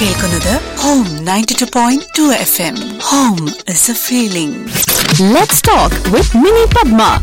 കേൾക്കുന്നത് home ninety two point two F M home is a feeling Let's talk with Mini Padma.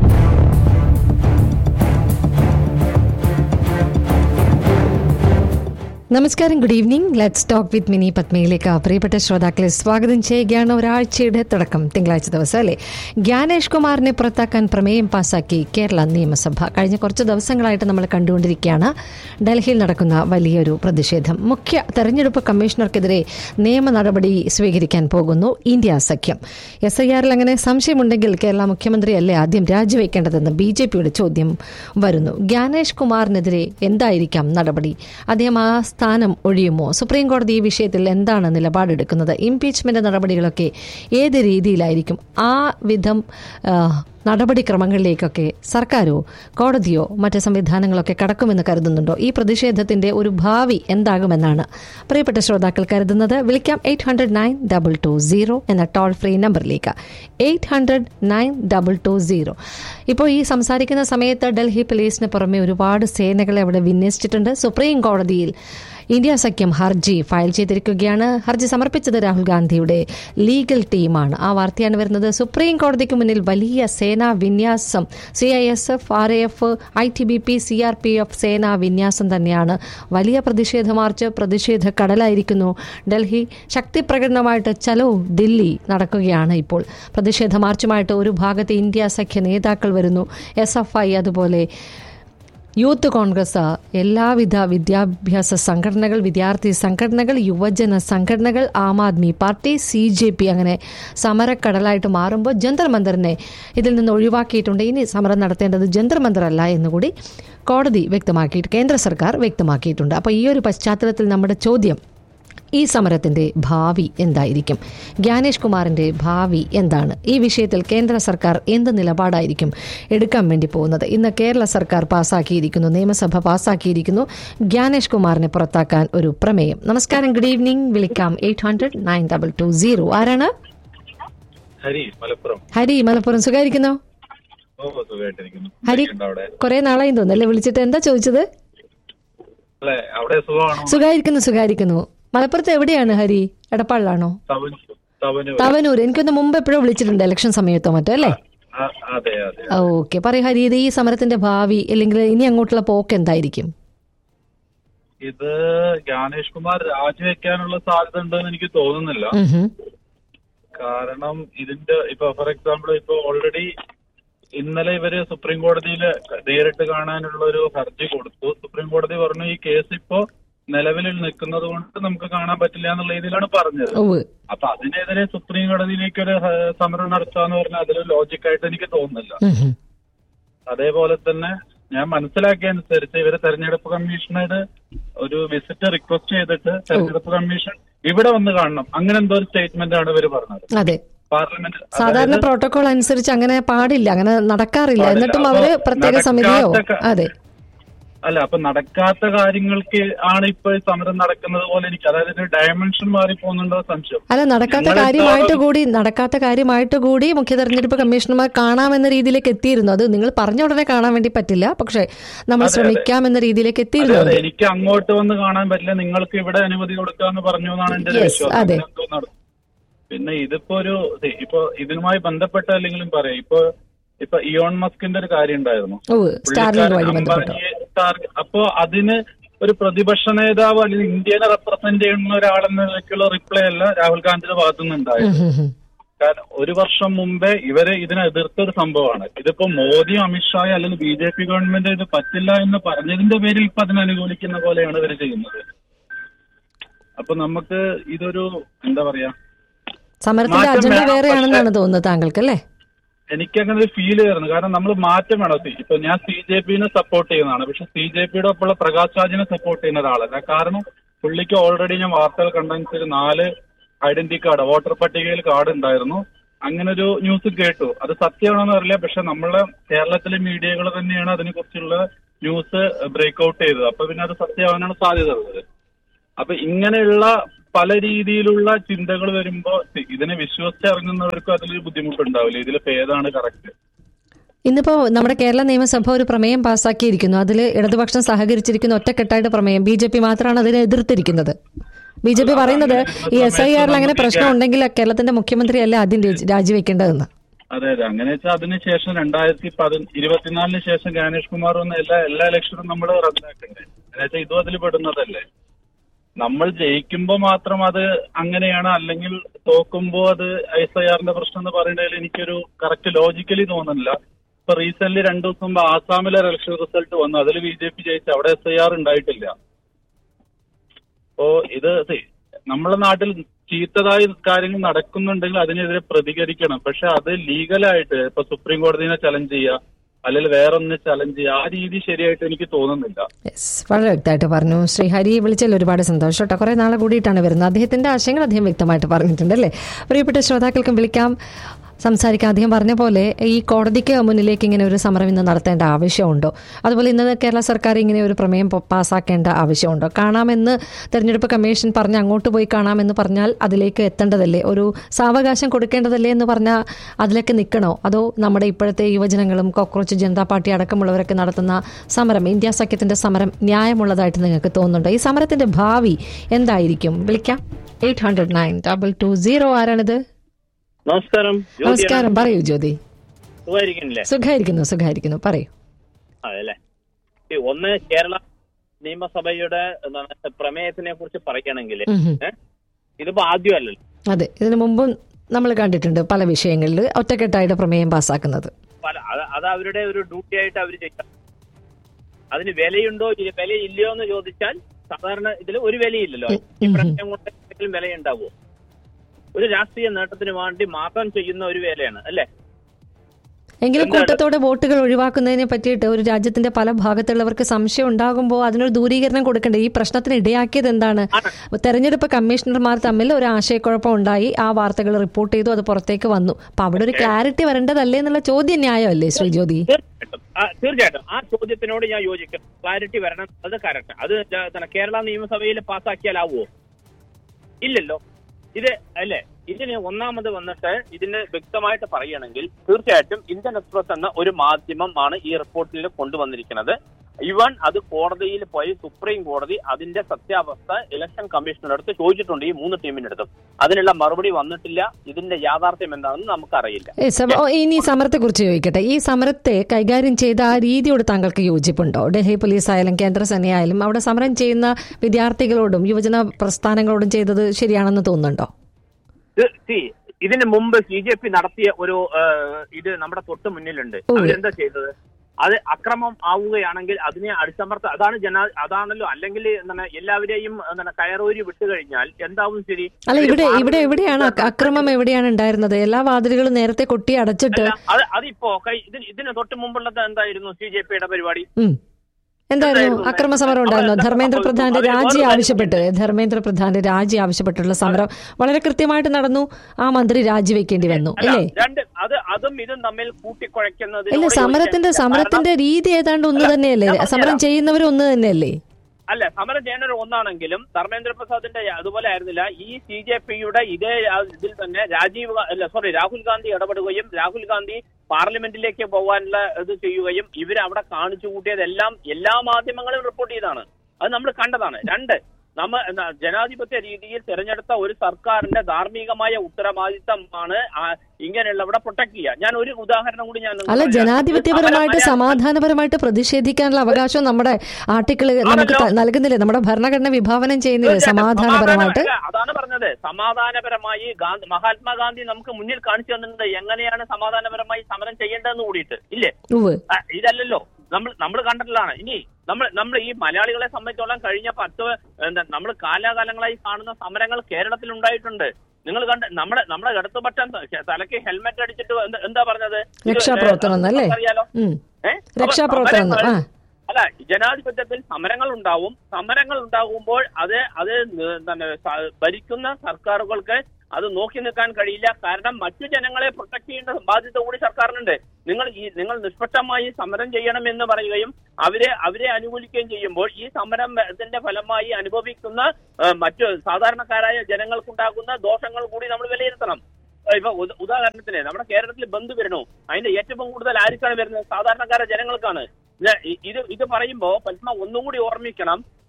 നമസ്കാരം good evening let's talk with Mini പത്മയിലേക്ക് പ്രിയപ്പെട്ട ശ്രോതാക്കളെ സ്വാഗതം ചെയ്യുകയാണ് ഒരാഴ്ചയുടെ തുടക്കം തിങ്കളാഴ്ച ദിവസം അല്ലേ ജ്ഞാനേഷ് കുമാറിനെ പുറത്താക്കാൻ പ്രമേയം പാസാക്കി കേരള നിയമസഭ കഴിഞ്ഞ കുറച്ച് ദിവസങ്ങളായിട്ട് നമ്മൾ കണ്ടുകൊണ്ടിരിക്കുകയാണ് ഡൽഹിയിൽ നടക്കുന്ന വലിയൊരു പ്രതിഷേധം മുഖ്യ തെരഞ്ഞെടുപ്പ് കമ്മീഷണർക്കെതിരെ നിയമ നടപടി സ്വീകരിക്കാൻ പോകുന്നു ഇന്ത്യ സഖ്യം എസ് ഐ ആറിൽ അങ്ങനെ സംശയമുണ്ടെങ്കിൽ കേരള മുഖ്യമന്ത്രിയല്ലേ ആദ്യം രാജിവെക്കേണ്ടതെന്ന് ബി ജെ പിയുടെ ചോദ്യം വരുന്നു ജ്ഞാനേഷ് കുമാറിനെതിരെ എന്തായിരിക്കാം നടപടി അദ്ദേഹം ആ സ്ഥാനം ഒഴിയുമോ സുപ്രീം കോടതി ഈ വിഷയത്തിൽ എന്താണ് നിലപാടെടുക്കുന്നത് ഇംപീച്ച്മെന്റ് നടപടികളൊക്കെ ഏത് രീതിയിലായിരിക്കും ആ വിധം ആ, നടപടിക്രമങ്ങളിലേക്കൊക്കെ സർക്കാരോ കോടതിയോ മറ്റ് സംവിധാനങ്ങളൊക്കെ കടക്കുമെന്ന് കരുതുന്നുണ്ടോ ഈ പ്രതിഷേധത്തിന്റെ ഒരു ഭാവി എന്താകുമെന്നാണ് പ്രിയപ്പെട്ട ശ്രോതാക്കൾ കരുതുന്നത് വിളിക്കാം eight hundred nine double two zero എന്ന ടോൾ ഫ്രീ നമ്പറിലേക്ക് eight hundred nine double two zero ഇപ്പോൾ ഈ സംസാരിക്കുന്ന സമയത്ത് ഡൽഹി പോലീസിന് പുറമെ ഒരുപാട് സേനകളെ അവിടെ വിന്യസിച്ചിട്ടുണ്ട് സുപ്രീം കോടതിയിൽ ഇന്ത്യ സഖ്യം ഹർജി ഫയൽ ചെയ്തിരിക്കുകയാണ് ഹർജി സമർപ്പിച്ചത് രാഹുൽ ഗാന്ധിയുടെ ലീഗൽ ടീമാണ് ആ വാർത്തയാണ് വരുന്നത് സുപ്രീം കോടതിക്ക് മുന്നിൽ വലിയ സേനാ വിന്യാസം C I S F R A F I T B P C R P F സേനാ വിന്യാസം തന്നെയാണ് വലിയ പ്രതിഷേധ മാർച്ച് പ്രതിഷേധ കടലായിരിക്കുന്നു ഡൽഹി ശക്തി പ്രകടനമായിട്ട് ചലോ ദില്ലി നടക്കുകയാണ് ഇപ്പോൾ പ്രതിഷേധ മാർച്ചുമായിട്ട് ഒരു ഭാഗത്ത് ഇന്ത്യ സഖ്യ നേതാക്കൾ വരുന്നു എസ് എഫ് ഐ അതുപോലെ യൂത്ത് കോൺഗ്രസ് എല്ലാവിധ വിദ്യാഭ്യാസ സംഘടനകൾ വിദ്യാർത്ഥി സംഘടനകൾ യുവജന സംഘടനകൾ Aam Aadmi Party C J P അങ്ങനെ സമരക്കടലായിട്ട് മാറുമ്പോൾ ജന്തർ മന്ദറിനെ ഇതിൽ നിന്ന് ഒഴിവാക്കിയിട്ടുണ്ട് ഇനി സമരം നടത്തേണ്ടത് ജന്തർ മന്ദർ അല്ല എന്നുകൂടി കോടതി വ്യക്തമാക്കിയിട്ട് കേന്ദ്ര സർക്കാർ വ്യക്തമാക്കിയിട്ടുണ്ട് അപ്പോൾ ഈ ഒരു പശ്ചാത്തലത്തിൽ നമ്മുടെ ചോദ്യം ഈ സമരത്തിന്റെ ഭാവി എന്തായിരിക്കും ജ്ഞാനേഷ് കുമാറിന്റെ ഭാവി എന്താണ് ഈ വിഷയത്തിൽ കേന്ദ്ര സർക്കാർ എന്ത് നിലപാടായിരിക്കും എടുക്കാൻ വേണ്ടി പോകുന്നത് ഇന്ന് കേരള സർക്കാർ പാസാക്കിയിരിക്കുന്നു നിയമസഭ പാസാക്കിയിരിക്കുന്നു ജ്ഞാനേഷ് കുമാറിനെ പുറത്താക്കാൻ ഒരു പ്രമേയം നമസ്കാരം ഗുഡ് ഈവനിംഗ് വിളിക്കാം eight hundred nine double two zero ആരാണ് ഹരി മലപ്പുറം ഹരി മലപ്പുറം സുഖായിരിക്കുന്നോ ഓ സുഖമായിട്ടിരിക്കുന്നു ഹരി ഉണ്ടോ അവിടെ കുറെ നാളായി തോന്നല്ലേ വിളിച്ചിട്ട് എന്താ ചോദിച്ചത് അല്ലെ അവിടെ സുഖമാണോ സുഖായിരിക്കുന്നു സുഖായിരിക്കുന്നു മലപ്പുറത്ത് എവിടെയാണ് ഹരി എടപ്പാളിലാണോ തവൻ തവന് തവനൂർ എനിക്കൊന്ന് മുമ്പ് എപ്പോഴും വിളിച്ചിട്ടുണ്ട് ഇലക്ഷൻ സമയത്തോ മറ്റോ അല്ലേ ആ, അതെ അതെ ഓക്കെ പറയൂ ഹരി ഇത് ഈ സമരത്തിന്റെ ഭാവി അല്ലെങ്കിൽ ഇനി അങ്ങോട്ടുള്ള പോക്ക് എന്തായിരിക്കും ഇത് ജ്ഞാനേഷ് കുമാർ രാജിവെക്കാനുള്ള സാധ്യത ഉണ്ടെന്ന് എനിക്ക് തോന്നുന്നില്ല ഉം ഹും. കാരണം ഇതിന്റെ ഇപ്പൊ ഫോർ എക്സാമ്പിൾ ഇപ്പൊ ഓൾറെഡി ഇന്നലെ ഇവര് സുപ്രീം കോടതിയിൽ നേരിട്ട് കാണാനുള്ള ഒരു ഹർജി കൊടുത്തു സുപ്രീം കോടതി പറഞ്ഞു ഈ കേസ് ഇപ്പോ നിലവിൽ നിൽക്കുന്നത് കൊണ്ട് നമുക്ക് കാണാൻ പറ്റില്ല എന്നുള്ള രീതിയിലാണ് പറഞ്ഞത് ഉവ്വ്. അപ്പൊ അതിനെതിരെ സുപ്രീം കോടതിയിലേക്ക് ഒരു ഹ- സമരം നടത്താന്ന് പറഞ്ഞാൽ അതിലൊരു ലോജിക്കായിട്ട് എനിക്ക് തോന്നുന്നില്ല ഉം ഹും. അതേപോലെ തന്നെ ഞാൻ മനസ്സിലാക്കിയ അനുസരിച്ച് ഇവര് തെരഞ്ഞെടുപ്പ് കമ്മീഷനോട് ഒരു വിസിറ്റ് റിക്വസ്റ്റ് ചെയ്തിട്ട് തെരഞ്ഞെടുപ്പ് കമ്മീഷൻ ഇവിടെ വന്ന് കാണണം അങ്ങനെ എന്തോ ഒരു സ്റ്റേറ്റ്മെന്റ് ആണ് ഇവര് പറഞ്ഞത് അതെ പാർലമെന്റ് സാധാരണ പ്രോട്ടോകോൾ അനുസരിച്ച് അങ്ങനെ പാടില്ല അങ്ങനെ നടക്കാറില്ല പാടില്ല. എന്നിട്ടും അവര് അപ്പൊ പ്രത്യേക സമിതിയോ നടക്കാത്ത ക- അതെ അല്ല അപ്പൊ നടക്കാത്ത കാര്യങ്ങൾക്ക് ആണ് ഇപ്പൊ ഈ സമരം നടക്കുന്നത് പോലെ എനിക്ക് അതായത് ഒരു ഡയമെൻഷൻ മാറി പോകുന്നുണ്ടോ സംശയം അല്ല നടക്കാത്ത ഞങ്ങളെന്താ- കാര്യമായിട്ട് കൂടി നടക്കാത്ത കാര്യമായിട്ട് കൂടി മുഖ്യ തെരഞ്ഞെടുപ്പ് കമ്മീഷണർമാർ കാണാമെന്ന രീതിയിലേക്ക് എത്തിയിരുന്നു അത് നിങ്ങൾ പറഞ്ഞ ഉടനെ കാണാൻ വേണ്ടി പറ്റില്ല പക്ഷേ നമ്മൾ ശ്രമിക്കാം എന്ന രീതിയിലേക്ക് അതെ, എത്തിയിരുന്നു അതെ, എനിക്ക് അങ്ങോട്ട് വന്ന് കാണാൻ പറ്റില്ല നിങ്ങൾക്ക് ഇവിടെ അനുമതി കൊടുക്കാന്ന് പറഞ്ഞു എന്നാണ് എന്റെ ഒരു Yes, വിശ്വാസം അതെ. അങ്ങനെ എന്തോ നട- പിന്നെ ഇതിപ്പോ ഒരു see, ഇപ്പൊ ഇതിനുമായി ബന്ധപ്പെട്ട അല്ലെങ്കിലും പറയാം ഇപ്പൊ ഇപ്പൊ ഇയോൺ മസ്കിന്റെ ഒരു കാര്യം ഉണ്ടായിരുന്നു ഓ സ്റ്റാർലിംഗ് വഴി പുള്ളിക്കാരൻ ബന്ധപ്പെട്ടോ അംബാനിയെ ടാർഗ- അപ്പോ അതിന് ഒരു പ്രതിപക്ഷ നേതാവ് അല്ലെങ്കിൽ ഇന്ത്യനെ റെപ്രസെന്റ് ചെയ്യുന്ന ഒരാളെന്ന നിലയ്ക്കുള്ള റിപ്ലൈ അല്ല രാഹുൽ ഗാന്ധിയുടെ ഭാഗത്തുനിന്നുണ്ടായത് ഉം ഹും ഹും. കാരണം ഒരു വർഷം മുമ്പേ ഇവര് ഇതിനെ എതിർത്ത ഒരു സംഭവമാണ് ഇതിപ്പോ മോദിയും അമിത്ഷായും അല്ലെങ്കിൽ ബി ജെ പി ഗവൺമെന്റ് ഇത് പറ്റില്ല എന്ന് പറഞ്ഞതിന്റെ പേരിൽ ഇപ്പൊ അതിനെ അനുകൂലിക്കുന്ന പോലെയാണ് ഇവർ ചെയ്യുന്നത് അപ്പൊ നമുക്ക് ഇതൊരു എന്താ പറയാ സമരത്തിന്റെ മാറ്റം അജണ്ട വേണം, വേറെയാണെന്നാണ് തോന്നുന്നത് താങ്കൾക്ക് അല്ലേ എനിക്ക് അങ്ങനെ ഒരു ഫീൽ ചെയ്യുന്നു കാരണം നമ്മൾ മാറ്റം വേണം See, ഇപ്പൊ ഞാൻ സി ജെ പിനെ സപ്പോർട്ട് ചെയ്യുന്നതാണ് പക്ഷെ സി ജെ പിയുടെ ഒപ്പമുള്ള പ്രകാശ് രാജിനെ സപ്പോർട്ട് ചെയ്യുന്ന ഒരാളല്ല കാരണം പുള്ളിക്ക് ഓൾറെഡി ഞാൻ വാർത്തകൾ കണ്ടനുസരിച്ച് നാല് ഐഡന്റി കാർഡ് വോട്ടർ പട്ടികയിൽ കാർഡ് ഉണ്ടായിരുന്നു അങ്ങനെ ഒരു ന്യൂസ് കേട്ടു അത് സത്യമാണെന്ന് അറിയില്ല പക്ഷെ നമ്മളെ കേരളത്തിലെ മീഡിയകൾ തന്നെയാണ് അതിനെ കുറിച്ചുള്ള ന്യൂസ് ബ്രേക്ക് ഔട്ട് ചെയ്തത് അപ്പൊ പിന്നെ അത് സത്യമാവാനാണ് സാധ്യത ഉള്ളത് അപ്പൊ ഇങ്ങനെയുള്ള പല രീതിയിലുള്ള ചിന്തകൾ വരുമ്പോ ഇതിനെ വിശ്വസിച്ചിറങ്ങുന്നവർക്കും അതിലൊരു ബുദ്ധിമുട്ടുണ്ടാവില്ല ഇതിലിപ്പോ ഏതാണ് കറക്റ്റ് ഇന്നിപ്പോ നമ്മുടെ കേരള നിയമസഭ ഒരു പ്രമേയം പാസ്സാക്കിയിരിക്കുന്നു അതിൽ ഇടതുപക്ഷം സഹകരിച്ചിരിക്കുന്ന ഒറ്റക്കെട്ടായിട്ട് പ്രമേയം ബി ജെ പി മാത്രമാണ് അതിനെ എതിർത്തിരിക്കുന്നത് ബി ജെ പി പറയുന്നത് ഈ എസ് ഐ ആറിൽ അങ്ങനെ സമയത്ത് പ്രശ്നം ഉണ്ടെങ്കിൽ കേരളത്തിന്റെ മുഖ്യമന്ത്രിയല്ല ആദ്യം രാജി- രാജിവെക്കേണ്ടതെന്ന് അതെ അതെ അങ്ങനെ വെച്ചാൽ അതിനുശേഷം രണ്ടായിരത്തി പതി ഇരുപത്തിനാലിന് ശേഷം ഗാനേഷ് കുമാർ വന്ന എല്ലാ എല്ലാ ഇലക്ഷനും നമ്മൾ റദ്ദാക്കണ്ടേ എന്ന് വെച്ചാൽ ഇതും അതിൽ പെടുന്നതല്ലേ നമ്മൾ ജയിക്കുമ്പോ മാത്രം അത് അങ്ങനെയാണ് അല്ലെങ്കിൽ തോക്കുമ്പോ അത് എസ് ഐ ആറിന്റെ പ്രശ്നം എന്ന് പറയുന്നതിൽ എനിക്കൊരു കറക്റ്റ് ലോജിക്കലി തോന്നുന്നില്ല ഇപ്പൊ റീസെന്റ് രണ്ടു ദിവസം മുമ്പ് ആസാമിലെ ഇലക്ഷൻ റിസൾട്ട് വന്നു അതിൽ ബി ജെ പി ജയിച്ചു അവിടെ എസ് ഐ ആർ ഉണ്ടായിട്ടില്ല അപ്പോ ഇത് see, നമ്മുടെ നാട്ടിൽ ചീത്തതായ കാര്യങ്ങൾ നടക്കുന്നുണ്ടെങ്കിൽ അതിനെതിരെ പ്രതികരിക്കണം പക്ഷെ അത് ലീഗലായിട്ട് ഇപ്പൊ സുപ്രീം കോടതിനെ ചലഞ്ച് ചെയ്യുക അല്ലെങ്കിൽ വേറൊന്നിനെ ചലഞ്ച് ചെയ്യുക ആ രീതി ശരിയായിട്ട് എനിക്ക് തോന്നുന്നില്ല യെസ് വളരെ വ്യക്തമായിട്ട് പറഞ്ഞു ശ്രീ ഹരി വിളിച്ചാൽ ഒരുപാട് സന്തോഷം കേട്ടോ കുറെ നാളെ കൂടിയിട്ടാണ് വരുന്നത് അദ്ദേഹത്തിന്റെ ആശയങ്ങൾ അദ്ദേഹം വ്യക്തമായിട്ട് പറഞ്ഞിട്ടുണ്ട് അല്ലേ പ്രിയപ്പെട്ട ശ്രോതാക്കൾക്കും വിളിക്കാം സംസാരിക്കാം അദ്ദേഹം പറഞ്ഞ പോലെ ഈ കോടതിക്ക് മുന്നിലേക്ക് ഇങ്ങനെ ഒരു സമരം ഇന്ന് നടത്തേണ്ട ആവശ്യമുണ്ടോ അതുപോലെ ഇന്ന് കേരള സർക്കാർ ഇങ്ങനെ ഒരു പ്രമേയം പ- പാസ്സാക്കേണ്ട ആവശ്യമുണ്ടോ കാണാമെന്ന് തെരഞ്ഞെടുപ്പ് കമ്മീഷൻ പറഞ്ഞ് അങ്ങോട്ട് പോയി കാണാമെന്ന് പറഞ്ഞാൽ അതിലേക്ക് എത്തേണ്ടതല്ലേ ഒരു സാവകാശം കൊടുക്കേണ്ടതല്ലേ എന്ന് പറഞ്ഞാൽ അതിലേക്ക് നിൽക്കണോ അതോ നമ്മുടെ ഇപ്പോഴത്തെ യുവജനങ്ങളും കോക്രോച്ച് ജനതാ പാർട്ടി അടക്കമുള്ളവരൊക്കെ നടത്തുന്ന സമരം ഇന്ത്യ സഖ്യത്തിന്റെ സമരം ന്യായമുള്ളതായിട്ട് നിങ്ങൾക്ക് തോന്നുന്നുണ്ടോ ഈ സമരത്തിന്റെ ഭാവി എന്തായിരിക്കും വിളിക്കാം eight hundred nine double two zero ആരാണിത് നമസ്കാരം ജ്യോതിയാണ്. നമസ്കാരം പറയൂ ജ്യോതി സുഖമായിരിക്കുന്നില്ലേ സുഖായിരിക്കുന്നു സുഖായിരിക്കുന്നു പറയൂ അതെല്ലേ ഈ ഒന്ന് കേരള നിയമസഭയുടെ എന്താണ് പ്രമേയത്തിനെ കുറിച്ച് പറയുകയാണെങ്കിൽ ഉം ഹും. ഇതിപ്പോ ആദ്യമല്ലല്ലോ അതെ ഇതിനു മുമ്പും നമ്മൾ കണ്ടിട്ടുണ്ട് പല വിഷയങ്ങളിൽ ഒറ്റക്കെട്ടായിട്ട് പ്രമേയം പാസ്സാക്കുന്നത് പല അത് അത് അവരുടെ ഒരു ഡ്യൂട്ടി ആയിട്ട് അവർ ചെയ്യാം അതിന് വിലയുണ്ടോ ഇല്ല- വിലയില്ലയോ എന്ന് ചോദിച്ചാൽ സാധാരണ ഇതിൽ ഒരു വിലയില്ലല്ലോ ഉം, ഈ ഉം. പ്രശ്നം കൊണ്ട് എന്തെങ്കിലും വിലയുണ്ടാവുമോ ഒരു രാഷ്ട്രീയ നേട്ടത്തിന് വേണ്ടി മാത്രം ചെയ്യുന്ന ഒരു വേലയാണ് അല്ലേ എങ്കിലും എന്താണ്? കൂട്ടത്തോടെ വോട്ടുകൾ ഒഴിവാക്കുന്നതിനെ പറ്റിയിട്ട് ഒരു രാജ്യത്തിന്റെ പല ഭാഗത്തുള്ളവർക്ക് സംശയം ഉണ്ടാകുമ്പോൾ അതിനൊരു ദൂരീകരണം കൊടുക്കണ്ടേ ഈ പ്രശ്നത്തിന് ഇടയാക്കിയത് എന്താണ് തെരഞ്ഞെടുപ്പ് കമ്മീഷണർമാർ തമ്മിൽ ഒരു ആശയക്കുഴപ്പം ഉണ്ടായി ആ വാർത്തകൾ റിപ്പോർട്ട് ചെയ്തു അത് പുറത്തേക്ക് വന്നു അപ്പൊ അവിടെ ഒരു ക്ലാരിറ്റി വരേണ്ടതല്ലേ എന്നുള്ള ചോദ്യം ന്യായമല്ലേ ശ്രീജ്യോതി തീർച്ചയായിട്ടും ആ, തീർച്ചയായിട്ടും ആ ചോദ്യത്തിനോട് ഞാൻ യോജിക്കും ക്ലാരിറ്റി വരണം അത് കറക്റ്റ് അത് ജ- എന്താണ് കേരള നിയമസഭയിൽ പാസ്സാക്കിയാലാവോ ഇല്ലല്ലോ ഇത് അല്ലേ ഇതിന് ഒന്നാമത് വന്നിട്ട് ഇതിന് വ്യക്തമായിട്ട് പറയുകയാണെങ്കിൽ തീർച്ചയായിട്ടും ഇന്ത്യൻ എക്സ്പ്രസ് എന്ന ഒരു മാധ്യമമാണ് ഈ റിപ്പോർട്ടിൽ കൊണ്ടുവന്നിരിക്കുന്നത് ഇവൻ അത് കോടതിയിൽ പോയി സുപ്രീം കോടതി അതിന്റെ സത്യാവസ്ഥ ഇലക്ഷൻ കമ്മീഷണറുടെ അടുത്ത് ചോദിച്ചിട്ടുണ്ട് ഈ മൂന്ന് ടീമിന്റെ അടുത്തും അതിനുള്ള മറുപടി വന്നിട്ടില്ല ഇതിന്റെ യാഥാർത്ഥ്യം എന്താണെന്ന് നമുക്കറിയില്ല ഏ, സമ- ഓ, ഇനി സമരത്തെ കുറിച്ച് ചോദിക്കട്ടെ ഈ സമരത്തെ കൈകാര്യം ചെയ്ത ആ രീതിയോട് താങ്കൾക്ക് യോജിപ്പുണ്ടോ ഡൽഹി പോലീസ് ആയാലും കേന്ദ്ര സേനയായാലും അവിടെ സമരം ചെയ്യുന്ന വിദ്യാർത്ഥികളോടും യുവജന പ്രസ്ഥാനങ്ങളോടും ചെയ്തത് ശരിയാണെന്ന് തോന്നുന്നുണ്ടോ ഇത് see, ഇതിന് മുമ്പ് സി ജെ പി നടത്തിയ ഒരു ആ, ഇത് നമ്മുടെ തൊട്ട് മുന്നിലുണ്ട് ഉവ്വ്. അവരെന്താ ചെയ്തത് അത് അക്രമം ആവുകയാണെങ്കിൽ അതിനെ അടിച്ചമർത്ത അതാണ് ജന അതാണല്ലോ അല്ലെങ്കിൽ എന്താണ് എല്ലാവരെയും എന്താണ് കയറൂരി വിട്ടുകഴിഞ്ഞാൽ എന്താവും ശരി അല്ല ഇവര് ഇവിടെ ഇവിടെ പാർലമെന്റ് എവിടെയാണ് അക്ര- അക്രമം എവിടെയാണ് ഉണ്ടായിരുന്നത് എല്ലാ വാതിലുകളും നേരത്തെ കൊട്ടി അടച്ചിട്ട് അല്ല, അത് അതിപ്പോ കൈ- ഇതിന് ഇതിന് തൊട്ട് മുമ്പുള്ളത് എന്തായിരുന്നു സി ജെ പിയുടെ പരിപാടി ഉം. എന്തായിരുന്നു എന്തായിരുന്നു? അക്രമ സമരം ഉണ്ടായിരുന്നു അവിടെ ധർമ്മേന്ദ്ര സംഭവിച്ചു? പ്രധാന്റെ അവര് രാജി വേറൊരു ആവശ്യപ്പെട്ട് ധർമ്മേന്ദ്ര പ്രധാന്റെ രാജി ആവശ്യപ്പെട്ടുള്ള സമരം വളരെ കൃത്യമായിട്ട് നടന്നു ആ മന്ത്രി രാജിവെക്കേണ്ടി വന്നു അല്ല അല്ലേ രണ്ട് അത് അതും ഇതും തമ്മിൽ കൂട്ടിക്കുഴയ്ക്കുന്നത് അല്ല സമരത്തിന്റെ സമരത്തിന്റെ രീതി ഏതാണ്ട് ഒന്ന് അല്ല, തന്നെയല്ലേ ഞാൻ പറഞ്ഞുതരാം. സമരം ചെയ്യുന്നവരും ഒന്ന് തന്നെയല്ലേ അല്ല സമരം ചെയ്യുന്ന ഒന്നാണെങ്കിലും ധർമ്മേന്ദ്ര പ്രസാദിന്റെ അതുപോലെ ആയിരുന്നില്ല ഈ സി ജെ പിയുടെ ഇതേ ആ- ഇതിൽ തന്നെ രാജീവ് ഗാ- അല്ല സോറി രാഹുൽ ഗാന്ധി ഇടപെടുകയും രാഹുൽ ഗാന്ധി പാർലമെന്റിലേക്ക് പോകാനുള്ള ഇത് ചെയ്യുകയും ഇവർ അവിടെ കാണിച്ചു കൂട്ടിയതെല്ലാം എല്ലാ മാധ്യമങ്ങളും റിപ്പോർട്ട് ചെയ്താണ് അത് നമ്മൾ കണ്ടതാണ് രണ്ട് നമ്മ എന്താ, ജനാധിപത്യ രീതിയിൽ തിരഞ്ഞെടുത്ത ഒരു സർക്കാരിന്റെ ധാർമ്മികമായ ഉത്തരവാദിത്തമാണ് ആ ഇങ്ങനെയുള്ളവിടെ പ്രൊട്ടക്ട് ചെയ്യുക ഞാൻ ഒരു ഉദാഹരണം കൂടി ഞാൻ നിങ്ങൾക്ക് അല്ല പറയാം. ജനാധിപത്യപരമായിട്ട് സമരം- സമാധാനപരമായിട്ട് പ്രതിഷേധിക്കാനുള്ള അവകാശം നമ്മുടെ ആർട്ടിക്കിൾ നമുക്ക് ത- നൽകുന്നില്ലേ നമ്മുടെ ഭരണഘടന വിഭാവനം ചെയ്യുന്നില്ലേ തീർച്ചയായിട്ടും. സമാധാനപരമായിട്ട് സമാധാനം- അതാണ് പറഞ്ഞത് സമാധാനപരമായി ഗാന്ധി മഹാത്മാഗാന്ധി നമുക്ക് മുന്നിൽ കാണിച്ചു തന്നിട്ടുണ്ട് എങ്ങനെയാണ് സമാധാനപരമായി സമരം ചെയ്യേണ്ടതെന്ന് കൂടിയിട്ട് ഇല്ലേ ഉവ് ആ, ഇതല്ലല്ലോ നമ്മൾ നമ്മൾ കണ്ടിട്ടുള്ളതാണ് ഇനി നമ്മൾ നമ്മൾ ഈ മലയാളികളെ സംബന്ധിച്ചോളം കഴിഞ്ഞ പത്ത് എന്താ നമ്മൾ കാലാകാലങ്ങളായി കാണുന്ന സമരങ്ങൾ കേരളത്തിൽ ഉണ്ടായിട്ടുണ്ട് നിങ്ങൾ കണ്ട് നമ്മുടെ നമ്മുടെ ഇടത്തുപറ്റം തലയ്ക്ക് ഹെൽമെറ്റ് അടിച്ചിട്ട് എന്താ- എന്താ പറഞ്ഞത് ഇത്, രക്ഷാപ്രവർത്തനം ഏ, എന്നല്ലേ? അറിയാലോ ഉം. ഏ? അപ്പൊ രക്ഷാപ്രവർത്തനം എന്ന്. സമരങ്ങൾ- ആ അല്ല ജനാധിപത്യത്തിൽ സമരങ്ങൾ ഉണ്ടാവും സമരങ്ങൾ ഉണ്ടാകുമ്പോൾ അത് അത് ന- എന്താണ് സ- ഭരിക്കുന്ന സർക്കാരുകൾക്ക് അത് നോക്കി നിൽക്കാൻ കഴിയില്ല കാരണം മറ്റു ജനങ്ങളെ പ്രൊട്ടക്ട് ചെയ്യേണ്ട ബാധ്യത കൂടി സർക്കാരിനുണ്ട് നിങ്ങൾ ഈ നിങ്ങൾ നിഷ്പക്ഷമായി സമരം ചെയ്യണമെന്ന് പറയുകയും അവരെ അവരെ അനുകൂലിക്കുകയും ചെയ്യുമ്പോൾ ഈ സമരത്തിന്റെ ഫലമായി അനുഭവിക്കുന്ന ആ, മറ്റു സാധാരണക്കാരായ ജനങ്ങൾക്കുണ്ടാകുന്ന ദോഷങ്ങൾ കൂടി നമ്മൾ വിലയിരുത്തണം ഇപ്പൊ ഉദ- ഉദാഹരണത്തിന് നമ്മുടെ കേരളത്തിൽ ബന്ധു വരണു അതിന്റെ ഏറ്റവും കൂടുതൽ ആർക്കാണ് വരുന്നത് സാധാരണക്കാര ജനങ്ങൾക്കാണ് ഇത് ഇത് ഇത് പറയുമ്പോ പത്മ ഒന്നും കൂടി ഓർമ്മിക്കണം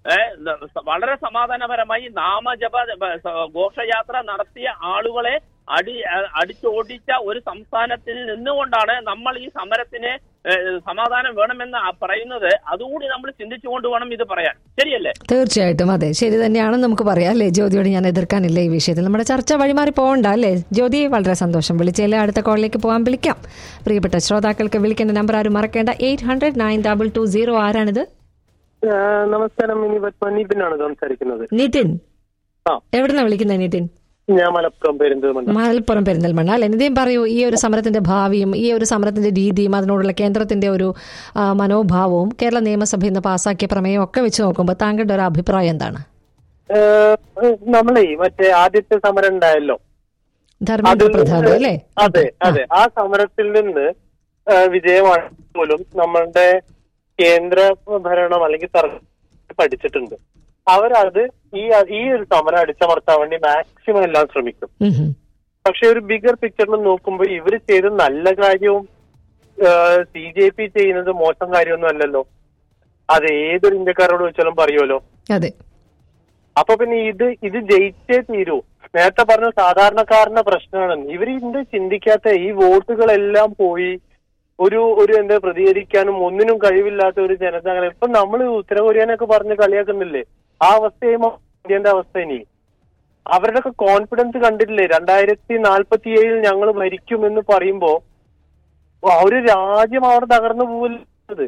ഏ, ന- വളരെ സമാധാനപരമായി നാമജപ ബ- സ- ഘോഷയാത്ര നടത്തിയ ആളുകളെ അടി അ- അടിച്ചോടിച്ച ഒരു സംസ്ഥാനത്തിൽ നിന്നുകൊണ്ടാണ് നമ്മൾ ഈ സമരത്തിന് ഏ, സമാധാനം വേണമെന്ന് ആ പറയുന്നത് അതുകൂടി നമ്മൾ ചിന്തിച്ചുകൊണ്ട് വേണം ഇത് പറയാൻ ശരിയല്ലേ തീർച്ചയായിട്ടും അതെ ശരി തന്നെയാണെന്ന് നമുക്ക് പറയാം അല്ലേ ജ്യോതിയോട് ഞാൻ എതിർക്കാനില്ല ഈ വിഷയത്തിൽ നമ്മുടെ ചർച്ച വഴിമാറി പോകണ്ട അല്ലേ ജ്യോതി വളരെ സന്തോഷം വിളിച്ചതിൽ അടുത്ത കോളിലേക്ക് പോകാൻ വിളിക്കാം പ്രിയപ്പെട്ട ശ്രോതാക്കൾക്ക് വിളിക്കേണ്ട നമ്പർ ആരും മറക്കേണ്ട eight hundred nine double two zero ആരാണിത് ആ, നമസ്കാരം ഇനി പത്മനീപിനാണ് സംസാരിക്കുന്നത് നിതിൻ ആ. എവിടുന്നാ വിളിക്കുന്നത് നിതിൻ ഞാൻ മലപ്പുറം പെരുന്തൽമണ്ണ മലപ്പുറം പെരിന്തൽമണ്ണ അല്ലെ നിതിൻ പറയൂ ഈ ഒരു സമരത്തിന്റെ ഭാവിയും ഈ ഒരു സമരത്തിന്റെ രീതിയും അതിനോടുള്ള കേന്ദ്രത്തിന്റെ ഒരു ആ, മനോഭാവവും കേരള നിയമസഭ ഇന്ന് പാസാക്കിയ പ്രമേയം ഒക്കെ വെച്ച് നോക്കുമ്പോൾ താങ്കളുടെ ഒരു അഭിപ്രായം എന്താണ് ഏ, നമ്മളെ മറ്റേ ആദ്യത്തെ സമരം ഉണ്ടായല്ലോ ധർമ്മേന്ദ്ര പ്രധാൻ അല്ലേ അതെ അതെ ആ സമരത്തിൽ നിന്ന് ഏ, വിജയമാണ് പോലും നമ്മളുടെ കേന്ദ്ര ഭരണം അല്ലെങ്കിൽ സർക്കാർ പഠിച്ചിട്ടുണ്ട് അവരത് ഈ ഈ ഒരു സമരം അടിച്ചമർത്താൻ വേണ്ടി മാക്സിമം എല്ലാം ശ്രമിക്കും ഉം ഹും. പക്ഷെ ഒരു ബിഗർ പിക്ചറിൽ നോക്കുമ്പോൾ ഇവർ ചെയ്ത നല്ല കാര്യവും സി ജെ പി ചെയ്യുന്നത് മോശം കാര്യമൊന്നും അല്ലല്ലോ അത് ഏതൊരു ഇന്ത്യക്കാരോട് വെച്ചാലും പറയുമല്ലോ അതെ അപ്പൊ പിന്നെ ഇത് ഇത് ജയിച്ചേ തീരൂ നേരത്തെ പറഞ്ഞ സാധാരണക്കാരന്റെ പ്രശ്നമാണ് ഇവർ ഇതിന്റെ ചിന്തിക്കാത്ത ഈ വോട്ടുകളെല്ലാം പോയി ഒരു ഒരു എന്താ പ്രതികരിക്കാനും ഒന്നിനും കഴിവില്ലാത്ത ഒരു ജനത അങ്ങനെ ഇപ്പൊ നമ്മൾ ഉത്തര കൊറിയാനൊക്കെ പറഞ്ഞ് കളിയാക്കുന്നില്ലേ ആ അവസ്ഥയും ഇന്ത്യന്റെ അവസ്ഥ ഇനി അവരുടെയൊക്കെ കോൺഫിഡൻസ് കണ്ടിട്ടില്ലേ രണ്ടായിരത്തി നാൽപ്പത്തി ഏഴിൽ ഞങ്ങൾ ഭരിക്കും എന്ന് പറയുമ്പോ ആ ഒരു രാജ്യം അവിടെ തകർന്നു പോകുന്നത്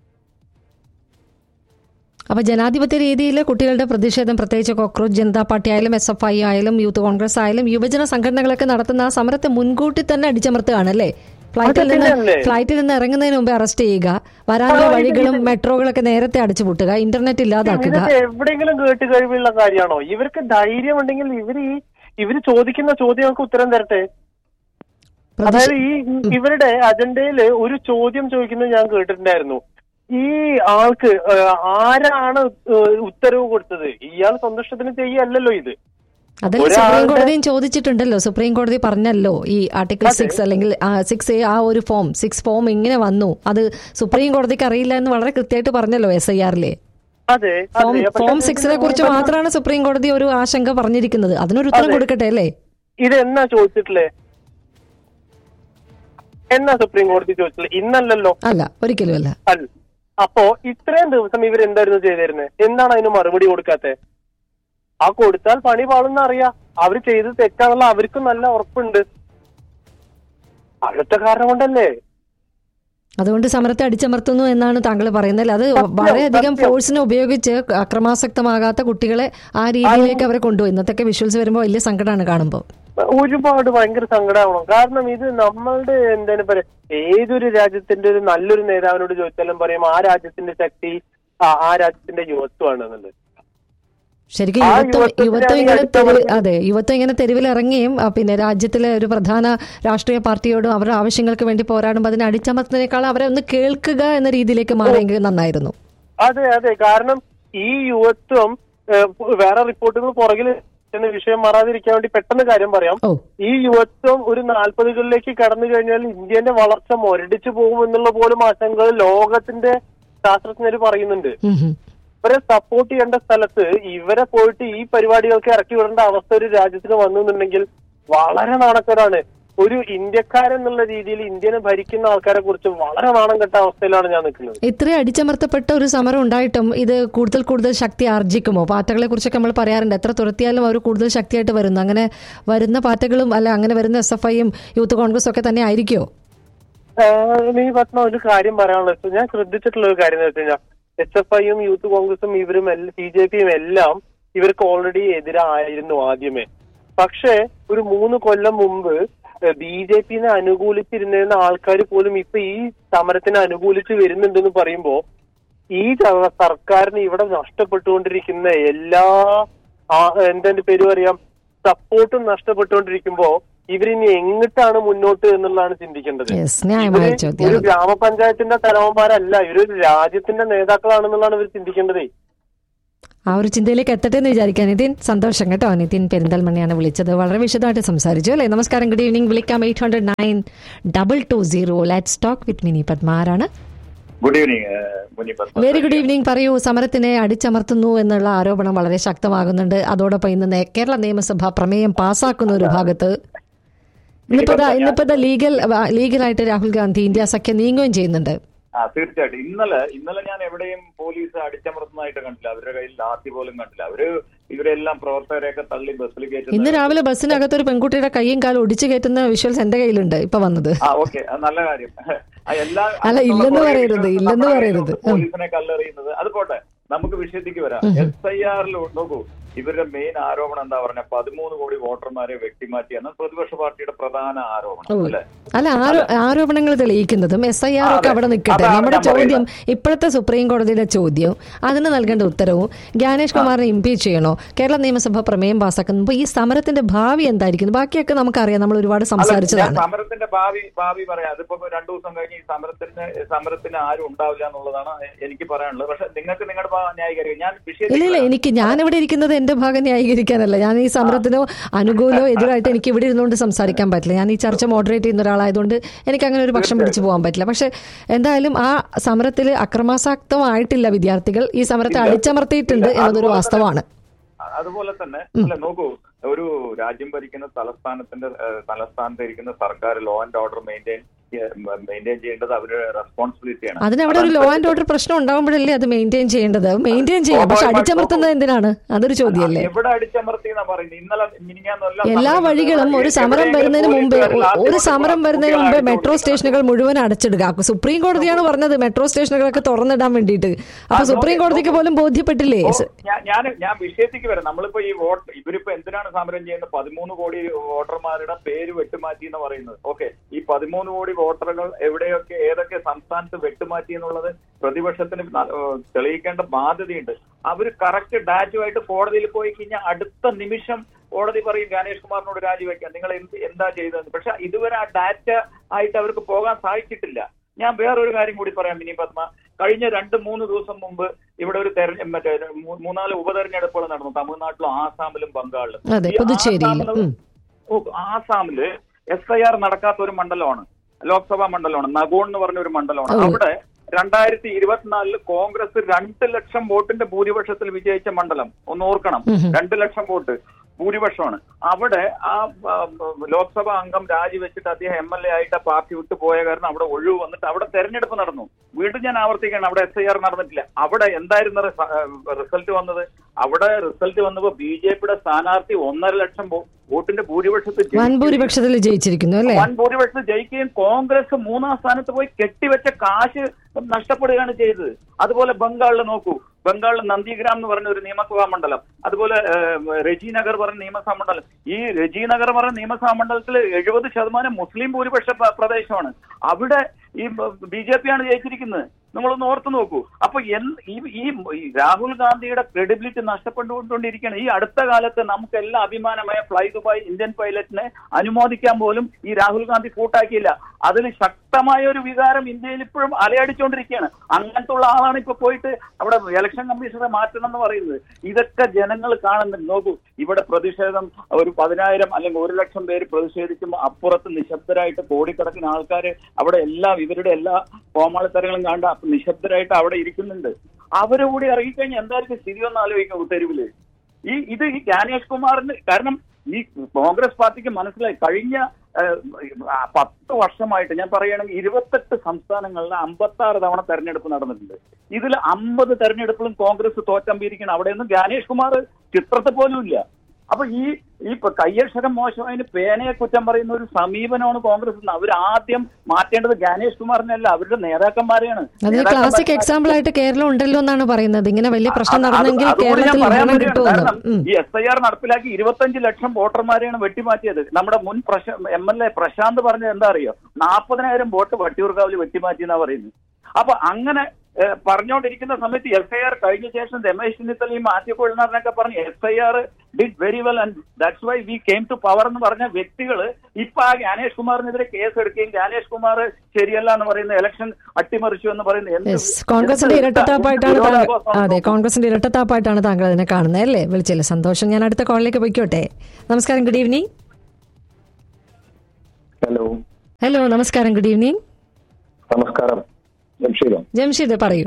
അപ്പൊ ജനാധിപത്യ രീതിയിൽ കുട്ടികളുടെ പ്രതിഷേധം പ്രത്യേകിച്ച് കോക്രോച്ച് ജനതാ പാർട്ടി ആയാലും എസ് എഫ് ഐ ആയാലും യൂത്ത് കോൺഗ്രസ് ആയാലും യുവജന സംഘടനകളൊക്കെ നടത്തുന്ന ആ സമരത്തെ മുൻകൂട്ടി തന്നെ അടിച്ചമർത്തുകയാണ് അല്ലേ ഫ്ലൈറ്റിൽ നിന്ന് അതൊക്കെയല്ലേ? ഫ്ലൈറ്റിൽ നിന്ന് ഇറങ്ങുന്നതിന് മുമ്പ് അറസ്റ്റ് ചെയ്യുക വരാനുള്ള വഴികളും മെട്രോകളൊക്കെ നേരത്തെ അടച്ചുപൂട്ടുക ഇന്റർനെറ്റ് ഇല്ലാതാക്കുക ഇതൊക്കെ എവിടെയെങ്കിലും കേട്ട് കഴിവുള്ള കാര്യമാണോ ഇവർക്ക് ധൈര്യം ഉണ്ടെങ്കിൽ ഇവർ ഈ ഇവര് ചോദിക്കുന്ന ചോദ്യങ്ങൾക്ക് ഉത്തരം തരട്ടെ അതായത് ഈ ഇവരുടെ അജണ്ടയില് ഒരു ചോദ്യം ചോദിക്കുന്നത് ഞാൻ കേട്ടിട്ടുണ്ടായിരുന്നു ഈ ആൾക്ക് ഏഹ്, ആരാണ് ഏഹ്, ഉത്തരവ് കൊടുത്തത് ഇയാൾ സ്വന്തം ഇഷ്ടത്തിന് ചെയ്യല്ലോ ഇത് അതല്ലേ ഒരാളുടെ- സുപ്രീം കോടതിയും ചോദിച്ചിട്ടുണ്ടല്ലോ സുപ്രീം കോടതി പറഞ്ഞല്ലോ ഈ ആർട്ടിക്കിൾ സിക്സ് അല്ലെങ്കിൽ സിക്സ് എ ആ ഒരു ഫോം സിക്സ് ഫോം ഇങ്ങനെ വന്നു അത് സുപ്രീം കോടതിക്ക് അറിയില്ല എന്ന് വളരെ കൃത്യമായിട്ട് പറഞ്ഞല്ലോ എസ് ഐ ആറിലെ അതെ ഫോം അതെ പക്ഷെ ഫോം സിക്സിനെ കുറിച്ച് മാത്രമാണ് സുപ്രീം കോടതി ഒരു ആശങ്ക പറഞ്ഞിരിക്കുന്നത് അതിനൊരു ഉത്തരം അതെ. കൊടുക്കട്ടെ അല്ലേ ഇത് എന്നാ ചോദിച്ചിട്ടില്ലേ എന്നാ സുപ്രീം കോടതി ചോദിച്ചിട്ടില്ല ഇന്നല്ലല്ലോ അല്ല ഒരിക്കലും അല്ല അല്ല അപ്പോ ഇത്രയും ദിവസം ഇവർ എന്തായിരുന്നു ചെയ്തിരുന്നത് എന്താണ് അതിന് മറുപടി കൊടുക്കാത്തെ ആ കൊടുത്താൽ പണി പാളുന്ന അറിയാം അവർ ചെയ്തത് തെറ്റാന്നുള്ള അവർക്കും നല്ല ഉറപ്പുണ്ട് അടുത്ത കാരണം കൊണ്ടല്ലേ അതുകൊണ്ട് സമരത്തെ അടിച്ചമർത്തുന്നു എന്നാണ് താങ്കൾ പറയുന്നത് അല്ലേ? അത് സത്യം, വളരെയധികം സത്യം. ഫോഴ്സിനെ ഉപയോഗിച്ച് അക്രമാസക്തമാകാത്ത കുട്ടികളെ ആ രീതിയിലേക്ക് അവരെ കൊണ്ടുപോയി ഇന്നത്തെ വിഷ്വൽസ് വരുമ്പോൾ വലിയ സങ്കടമാണ് കാണുമ്പോൾ ഒരുപാട് ഭയങ്കര സങ്കടമാവണം കാരണം ഇത് നമ്മളുടെ എന്താണ് പറയാ ഏതൊരു രാജ്യത്തിന്റെ ഒരു നല്ലൊരു നേതാവിനോട് ചോദിച്ചാലും പറയും ആ രാജ്യത്തിന്റെ ശക്തി ആ ആ രാജ്യത്തിന്റെ യുവത്വമാണ് എന്നുള്ളത് ശരിക്കും ആ യുവത്വം യുവത്വത്തിനെ യുവത്വം ഇങ്ങനെ അടിച്ചമർത്തി- തെരുവ് അതെ യുവത്വം ഇങ്ങനെ തെരുവിൽ ഇറങ്ങിയും ആ, പിന്നെ രാജ്യത്തിലെ ഒരു പ്രധാന രാഷ്ട്രീയ പാർട്ടിയോടും അവരുടെ ആവശ്യങ്ങൾക്ക് വേണ്ടി പോരാടുമ്പോൾ അതിനെ അടിച്ചമർത്തുന്നതിനേക്കാൾ അവരെ ഒന്ന് കേൾക്കുക എന്ന രീതിയിലേക്ക് മാറിയെങ്കിൽ നന്നായിരുന്നു അതെ അതെ കാരണം ഈ യുവത്വം ഏഹ്, വേറെ റിപ്പോർട്ടുകൾ പുറകിൽ എന്ന വിഷയം മാറാതിരിക്കാൻ വേണ്ടി പെട്ടെന്ന് കാര്യം പറയാം ഓ ഈ യുവത്വം ഒരു നാൽപ്പതുകളിലേക്ക് കടന്നു കഴിഞ്ഞാൽ ഇന്ത്യന്റെ വളർച്ച മുരടിച്ചു പോകും എന്നുള്ള പോലും ആശങ്കകൾ ലോകത്തിന്റെ ശാസ്ത്രജ്ഞർ പറയുന്നുണ്ട് ഉം ഹും. ഇവരെ സപ്പോർട്ട് ചെയ്യേണ്ട സ്ഥലത്ത് ഇവരെ പോയിട്ട് ഈ പരിപാടികൾക്ക് ഇറക്കി വിടേണ്ട അവസ്ഥ ഒരു രാജ്യത്തിന് വന്നുന്നുണ്ടെങ്കിൽ വളരെ നാണക്കേടാണ് ഒരു ഇന്ത്യക്കാരെന്നുള്ള രീതിയിൽ ഇന്ത്യനെ ഭരിക്കുന്ന ആൾക്കാരെ കുറിച്ച് വളരെ നാണം കെട്ട അവസ്ഥയിലാണ് ഞാൻ നിൽക്കുന്നത് ഇത്രയും അടിച്ചമർത്തപ്പെട്ട ഒരു സമരം ഉണ്ടായിട്ടും ഇത് കൂടുതൽ കൂടുതൽ ശക്തി ആർജിക്കുമോ പാർട്ടികളെ കുറിച്ചൊക്കെ നമ്മൾ പറയാറുണ്ട് എത്ര തുരത്തിയാലും അവർ കൂടുതൽ ശക്തിയായിട്ട് വരുന്നു അങ്ങനെ വരുന്ന പാർട്ടികളും അല്ല അങ്ങനെ വരുന്ന എസ് എഫ് ഐയും യൂത്ത് കോൺഗ്രസും ഒക്കെ തന്നെ ആയിരിക്കുമോ ആഹ് നീ പത്മ ഒരു കാര്യം പറയാനുള്ളത് ഞാൻ ശ്രദ്ധിച്ചിട്ടുള്ള ഒരു കാര്യം എന്ന് വെച്ച് കഴിഞ്ഞാൽ എസ് എഫ് ഐയും യൂത്ത് കോൺഗ്രസും ഇവരും സി ജെ പിയും എല്ലാം ഇവർക്ക് ഓൾറെഡി എതിരായിരുന്നു ആദ്യമേ പക്ഷേ ഒരു മൂന്ന് കൊല്ലം മുമ്പ് ബി ജെ പിനെ അനുകൂലിച്ചിരുന്ന ആൾക്കാർ പോലും ഇപ്പൊ ഈ സമരത്തിനെ അനുകൂലിച്ച് വരുന്നുണ്ടെന്ന് പറയുമ്പോ ഈ സ- സർക്കാരിന് ഇവിടെ നഷ്ടപ്പെട്ടുകൊണ്ടിരിക്കുന്ന എല്ലാ ആ- എന്താ പേര് പറയാം സപ്പോർട്ടും നഷ്ടപ്പെട്ടുകൊണ്ടിരിക്കുമ്പോ ഇവരിനി എങ്ങിട്ടാണ് മുന്നോട്ട് എന്നുള്ളതാണ് ചിന്തിക്കേണ്ടത് യെസ് ന്യായമായ ഇവര് ഒരു ചോദ്യം ഗ്രാമപഞ്ചായത്തിന്റെ തലവന്മാരല്ല ഇവരൊരു രാജ്യത്തിന്റെ നേതാക്കളാണെന്നുള്ളതാണ് ഇവർ ചിന്തിക്കേണ്ടത് ആ ഒരു ചിന്തയിലേക്ക് എത്തട്ടെ എന്ന് വിചാരിക്കാൻ നിതിൻ സന്തോഷം കേട്ടോ നിതിൻ പെരിന്തൽമണ്ണയാണ് വിളിച്ചത് വളരെ വിശദമായിട്ട് സംസാരിച്ചു അല്ലേ നമസ്കാരം ഗുഡ് ഈവനിങ് വിളിക്കാം eight hundred nine double two zero let's talk with Mini Padma ആരാണ് ഗുഡ് ഈവനിങ് മുനി പത്മ വെരി ഗുഡ് ഈവനിങ് പറയൂ സമരത്തിനെ അടിച്ചമർത്തുന്നു എന്നുള്ള ആരോപണം വളരെ ശക്തമാകുന്നുണ്ട് അതോടൊപ്പം ഇന്ന് നേ- കേരള നിയമസഭ പ്രമേയം പാസ്സാക്കുന്ന ഒരു ഭാഗത്ത് ഇന്നിപ്പോ ദാ- ഇന്നിപ്പോ ദാ ലീഗൽ ലീഗലായിട്ട് രാഹുൽ ഗാന്ധി ഇന്ത്യ സഖ്യം നീങ്ങുകയും ചെയ്യുന്നുണ്ട് ആ തീർച്ചയായിട്ടും ഇന്നലെ ഇന്നലെ ഞാൻ എവിടെയും പോലീസ് അടിച്ചമർത്തുന്നതായിട്ട് കണ്ടില്ല അവരുടെ കയ്യിൽ ലാത്തി പോലും കണ്ടില്ല അവര് ഇവരെല്ലാം പ്രവർത്തകരെയൊക്കെ തള്ളി ബസ്സിൽ ഇന്ന് കയറ്റുന്ന രാവിലെ ബസ്സിനകത്ത് ഒരു പെൺകുട്ടിയുടെ കൈയും കാലും ഒടിച്ചു കയറ്റുന്ന വിഷ്വൽസ് എന്റെ കയ്യിലുണ്ട് ഇപ്പൊ വന്നത് ആ ഓക്കെ നല്ല കാര്യം ആ, എല്ലാ അല്ല, ഇല്ലെന്ന് കുറേ പറയരുത്, വിഷയങ്ങൾ ഇല്ലെന്ന് നമ്മുടെ പറയരുത്. ഉം. പോലീസിനെ കല്ലെറിയുന്നത് അത് പോട്ടെ നമുക്ക് വിഷയത്തേക്ക് വരാം എസ് ഐ ആറിൽ നോക്കൂ ഇവരുടെ മെയിൻ ആരോപണം എന്താ പറഞ്ഞ പതിമൂന്ന് കോടി വോട്ടർമാരെ വെട്ടിമാറ്റിയെന്ന് പ്രതിപക്ഷ പാർട്ടിയുടെ പ്രധാന ആരോപണം ഓ. അല്ലെ അല്ല ആരോ- ആരോപണങ്ങൾ തെളിയിക്കുന്നതും എസ് ഐ ആർ ഒക്കെ അതെ. അവിടെ നിൽക്കട്ടെ അതാണ് നമ്മുടെ ഞാൻ ചോദ്യം ഇപ്പോഴത്തെ സുപ്രീം കോടതിയുടെ ചോദ്യം അതിന് നൽകേണ്ട ഉത്തരവും ജ്ഞാനേഷ് കുമാറിനെ ഇംപീച്ച് ചെയ്യണോ കേരള നിയമസഭ പ്രമേയം പാസ്സാക്കുന്നു ഈ സമരത്തിന്റെ ഭാവി എന്തായിരിക്കും ബാക്കിയൊക്കെ നമുക്കറിയാം നമ്മൾ ഒരുപാട് അല്ല, ഞാൻ സംസാരിച്ചതാണ് സമരത്തിന്റെ ഭാവി ഭാവി പറയാം അതിപ്പോ രണ്ടു ദിവസം കഴിഞ്ഞ് ഈ സമരത്തിന് സമരത്തിന് ആരും ഉണ്ടാവില്ല എന്നുള്ളതാണ് എനിക്ക് പറയാനുള്ളത് പക്ഷെ നിങ്ങൾക്ക് നിങ്ങളുടെ ഭാഗം ന്യായീകരിക്കും ഞാൻ ഇല്ല വിഷയത്തിൽ ഇല്ല എനിക്ക് ഞാൻ ഇവിടെ ഇരിക്കുന്നത് എന്റെ ഭാഗം ന്യായീകരിക്കാനല്ല ഞാൻ ഈ സമരത്തിനോ അനുകൂലമോ എതിരായിട്ട് എനിക്ക് ഇവിടെ ഇരുന്നുകൊണ്ട് സംസാരിക്കാൻ പറ്റില്ല ഞാൻ ഈ ചർച്ച മോഡറേറ്റ് ചെയ്യുന്ന ഒരാളായതുകൊണ്ട് എനിക്ക് അങ്ങനെ ഒരു പക്ഷം പിടിച്ചു പോകാൻ പറ്റില്ല പക്ഷെ എന്തായാലും ആ സമരത്തിൽ അക്രമാസക്തമായിട്ടില്ല വിദ്യാർത്ഥികൾ ഈ സമരത്തെ അടിച്ചമർത്തിയിട്ടുണ്ട് എന്നതൊരു വാസ്തവമാണ് അതുപോലെ തന്നെ അല്ല നോക്കൂ ഒരു രാജ്യം ഭരിക്കുന്ന തലസ്ഥാനത്തിന്റെ ഏഹ്, തലസ്ഥാനത്ത് ഇരിക്കുന്ന സർക്കാർ law and order maintain maintain ചെയ്യേണ്ടത് അവരുടെ റെസ്പോൺസിബിലിറ്റിയാണ് അതിനവിടെ ഒരു ലോ ആൻഡ് ഓർഡർ പ്രശ്നം ഉണ്ടാകുമ്പോഴല്ലേ അത് മെയിൻറ്റെയിൻ ചെയ്യേണ്ടത് മെയിൻറ്റെയിൻ ചെയ്യാം പക്ഷെ അടിച്ചമർത്തുന്നത് എന്തിനാണ് അതൊരു ചോദ്യമല്ലേ എവിടെ അടിച്ചമർത്തി എന്നാ പറയുന്നത് ഇന്നലെ മിനിഞ്ഞാന്നെല്ലാം എല്ലാ സമരം വഴികളും ഒരു നടത്തി. സമരം എവിടെയെങ്കിലും വരുന്നതിന് മുമ്പ് പോലീസുകാർ ലാത്തി ഒരു കൊണ്ട് സമരം വരുന്നതിന് മുമ്പ് കുട്ടികളെ മെട്രോ അടിച്ചു സ്റ്റേഷനുകൾ മുഴുവൻ അടച്ചിടുക സുപ്രീം കോടതിയാണ് പറഞ്ഞത് മെട്രോ സ്റ്റേഷനുകളൊക്കെ തുറന്നിടാൻ വേണ്ടിയിട്ട് അപ്പൊ സുപ്രീം കോടതിക്ക് പോലും ബോധ്യപ്പെട്ടില്ലേ ഓ, ഞാൻ ഞാൻ ഞാൻ വിഷയത്തേക്ക് വരാം നമ്മളിപ്പോ ഈ വോട്ട് ഇവരിപ്പോ എന്തിനാണ് സമരം ചെയ്യുന്നത് പതിമൂന്ന് കോടി വോട്ടർമാരുടെ പേര് വെട്ടുമാറ്റി എന്ന് പറയുന്നത് ഓക്കെ ഈ പതിമൂന്ന് കോടി വോട്ടറുകൾ എവിടെയൊക്കെ ഏതൊക്കെ സംസ്ഥാനത്ത് വെട്ടുമാറ്റി എന്നുള്ളത് പ്രതിപക്ഷത്തിന് ന- ഏഹ് തെളിയിക്കേണ്ട ബാധ്യതയുണ്ട് അവർ കറക്റ്റ് ഡാറ്റുമായിട്ട് കോടതിയിൽ പോയി കഴിഞ്ഞാൽ അടുത്ത നിമിഷം കോടതി പറയും ഗണേഷ് കുമാറിനോട് രാജിവെക്കാൻ നിങ്ങൾ എന്ത് എന്താ ചെയ്തതെന്ന് പക്ഷെ ഇതുവരെ ആ ഡാറ്റ ആയിട്ട് അവർക്ക് പോകാൻ സാധിച്ചിട്ടില്ല ഞാൻ വേറൊരു കാര്യം കൂടി പറയാം മിനി പത്മ കഴിഞ്ഞ രണ്ട് മൂന്ന് ദിവസം മുമ്പ് ഇവിടെ ഒരു തെരഞ്ഞെ മറ്റേ മൂ- മൂന്നാല് ഉപതെരഞ്ഞെടുപ്പുകൾ നടന്നു തമിഴ്നാട്ടിലും ആസാമിലും ബംഗാളിലും അതെ ഈ പുതുച്ചേരിയിൽ ആസാമില് ഉം. ഓ, ആസാമില് എസ് ഐ ആർ നടക്കാത്ത ഒരു മണ്ഡലമാണ് ലോക്സഭാ മണ്ഡലമാണ് നഗോൺ എന്ന് പറഞ്ഞ ഒരു മണ്ഡലമാണ് ഓ. അവിടെ രണ്ടായിരത്തി ഇരുപത്തിനാലില് കോൺഗ്രസ് രണ്ട് ലക്ഷം വോട്ടിന്റെ ഭൂരിപക്ഷത്തിൽ വിജയിച്ച മണ്ഡലം ഒന്ന് ഓർക്കണം രണ്ട് ലക്ഷം വോട്ട് ഭൂരിപക്ഷമാണ് അവിടെ ആ ആ, ലോക്സഭാ അംഗം രാജിവെച്ചിട്ട് അദ്ദേഹം എം എൽ എ ആയിട്ട് ആ പാർട്ടി വിട്ടു പോയ കാരണം അവിടെ ഒഴിവ് വന്നിട്ട് അവിടെ തെരഞ്ഞെടുപ്പ് നടന്നു വീണ്ടും ഞാൻ ആവർത്തിക്കുകയാണ് അവിടെ എസ് ഐ ആർ നടന്നിട്ടില്ല അവിടെ എന്തായിരുന്നു റിസൾട്ട് വന്നത് അവിടെ റിസൾട്ട് വന്നപ്പോ ബി ജെ പിയുടെ സ്ഥാനാർത്ഥി ഒന്നര ലക്ഷം വോ- വോട്ടിന്റെ ഭൂരിപക്ഷത്തിൽ വൻ ജയിച്ചു. ഭൂരിപക്ഷത്തിൽ ജയിച്ചിരിക്കുന്നു അല്ലേ വൻ ഭൂരിപക്ഷത്തിൽ ജയിക്കുകയും കോൺഗ്രസ് മൂന്നാം സ്ഥാനത്ത് പോയി കെട്ടിവെച്ച കാശ് നഷ്ടപ്പെടുകയാണ് ചെയ്തത് അതുപോലെ ബംഗാളിൽ നോക്കൂ ബംഗാളിൽ നന്ദിഗ്രാം എന്ന് പറഞ്ഞ ഒരു നിയമസഭാ മണ്ഡലം അതുപോലെ ഏഹ്, രജീനഗർ പറഞ്ഞ നിയമസഭാ മണ്ഡലം ഈ രജീനഗർ പറഞ്ഞ നിയമസഭാ മണ്ഡലത്തിൽ എഴുപത് ശതമാനം മുസ്ലിം ഭൂരിപക്ഷ പ്ര- പ്രദേശമാണ് അവിടെ ഈ ബി ജെ പി ആണ് ജയിച്ചിരിക്കുന്നത് നിങ്ങളൊന്ന് ഓർത്തു നോക്കൂ അപ്പൊ എന്ത് ഈ ഈ ഈ രാഹുൽ ഗാന്ധിയുടെ ക്രെഡിബിലിറ്റി നഷ്ടപ്പെട്ടുകൊണ്ടിരിക്കുകയാണ് ഈ അടുത്ത കാലത്ത് നമുക്ക് എല്ലാ അഭിമാനമായ ഫ്ലൈ ദുബായ് ഇന്ത്യൻ പൈലറ്റിനെ അനുമോദിക്കാൻ പോലും ഈ രാഹുൽ ഗാന്ധി കൂട്ടാക്കിയില്ല അതിന് ശക്തമായ ഒരു വികാരം ഇന്ത്യയിൽ ഇപ്പോഴും അലയടിച്ചുകൊണ്ടിരിക്കുകയാണ് അങ്ങനത്തെ ഉള്ള ആളാണ് ഇപ്പൊ പോയിട്ട് അവിടെ ഇലക്ഷൻ കമ്മീഷണറെ മാറ്റണം എന്ന് പറയുന്നത് ഇതൊക്കെ ജനങ്ങൾ കാണുന്നുണ്ട് നോക്കൂ ഇവിടെ പ്രതിഷേധം ഒരു പതിനായിരം അല്ലെങ്കിൽ ഒരു ലക്ഷം പേര് പ്രതിഷേധിക്കുമ്പോൾ അപ്പുറത്ത് നിശബ്ദരായിട്ട് കോടിക്കണക്കിന് ആൾക്കാർ അവിടെ എല്ലാം ഇവരുടെ എല്ലാ കോമാളിത്തരങ്ങളും കണ്ട് അപ്പൊ നിശബ്ദരായിട്ട് അവിടെ ഇരിക്കുന്നുണ്ട് അവരെ കൂടി ഇറങ്ങിക്കഴിഞ്ഞാൽ എന്തായിരിക്കും സ്ഥിതി ഒന്ന് ആലോചിക്കും തെരുവില് ഈ ഇത് ഈ ജ്ഞാനേഷ് കുമാറിന് കാരണം ഈ കോൺഗ്രസ് പാർട്ടിക്ക് മനസ്സിലായി കഴിഞ്ഞ ഏഹ്, ആ, പത്ത് വർഷമായിട്ട് ഞാൻ പറയുകയാണെങ്കിൽ ഇരുപത്തെട്ട് സംസ്ഥാനങ്ങളിൽ അമ്പത്തി ആറ് തവണ തെരഞ്ഞെടുപ്പ് നടന്നിട്ടുണ്ട് ഇതിൽ അമ്പത് തെരഞ്ഞെടുപ്പിലും കോൺഗ്രസ് തോറ്റമ്പിയിരിക്കണം അവിടെയൊന്നും ജ്ഞാനേഷ് കുമാർ ചിത്രത്തിൽ പോലും ഇല്ല അപ്പൊ ഈ ഈ ഇപ്പൊ കയ്യക്ഷരം മോശമായതിന് പേനയെ കുറ്റം പറയുന്ന ഒരു സമീപനമാണ് കോൺഗ്രസ് അവർ ആദ്യം മാറ്റേണ്ടത് ജ്ഞാനേഷ് കുമാറിനല്ല അവരുടെ നേതാക്കന്മാരെയാണ് അതിന് നേതാക്കന്മാരെ ക്ലാസിക് എക്സാമ്പിൾ ആയിട്ട് കേരളം ഉണ്ടല്ലോ എന്നാണ് പറയുന്നത് ഇങ്ങനെ വലിയ പ്രശ്നം അത് നടന്നെങ്കിൽ അതുകൂടി ഞാൻ കേരളത്തിൽ പറയാൻ ഭരണം വരികയാണ്. കിട്ടുമെന്ന് കാരണം ഉം. ഈ എസ് ഐ ആർ നടപ്പിലാക്കി ഇരുപത്തഞ്ച് ലക്ഷം വോട്ടർമാരെയാണ് വെട്ടിമാറ്റിയത് നമ്മുടെ മുൻ എം എൽ എ പ്രശാന്ത് പറഞ്ഞത് എന്താ അറിയോ നാൽപ്പതിനായിരം വോട്ട് വട്ടിയൂർക്കാവിൽ വെട്ടിമാറ്റി എന്നാ പറയുന്നത് അപ്പൊ അങ്ങനെ ഏഹ്, പറഞ്ഞുകൊണ്ടിരിക്കുന്ന സമയത്ത് എസ് ഐ ആർ കഴിഞ്ഞ ശേഷം രമേശ് ചെന്നിത്തലയും മാത്യു കൊഴുനാറിനൊക്കെ പറഞ്ഞു S I R did very well and that's why we came to power എന്ന് പറഞ്ഞ വ്യക്തികൾ ഇപ്പൊ ആ ജ്ഞാനേഷ് കുമാറിനെതിരെ കേസ് എടുക്കുകയും ജ്ഞാനേഷ് കുമാർ ശരിയല്ല എന്ന് പറയുന്ന ഇലക്ഷൻ അട്ടിമറിച്ചു എന്ന് പറയുന്ന എന്ത് യെസ് കോൺഗ്രസിന്റെ എന്ത് ഇരട്ടത്താപ്പായിട്ടാണ് താങ്കൾ വിരോധാഭാസം അതെ കോൺഗ്രസിന്റെ ഇരട്ടത്താപ്പായിട്ടാണ് താങ്കൾ അതിനെ കാണുന്നത് അല്ലേ വിളിച്ചില്ല സന്തോഷം ഞാൻ അടുത്ത കോളിലേക്ക് പൊയ്ക്കോട്ടെ നമസ്കാരം ഗുഡ് ഈവനിങ് ഹലോ ഹലോ നമസ്കാരം ഗുഡ് ഈവനിങ് നമസ്കാരം ജംഷീദോ ജംഷീദ് പറയൂ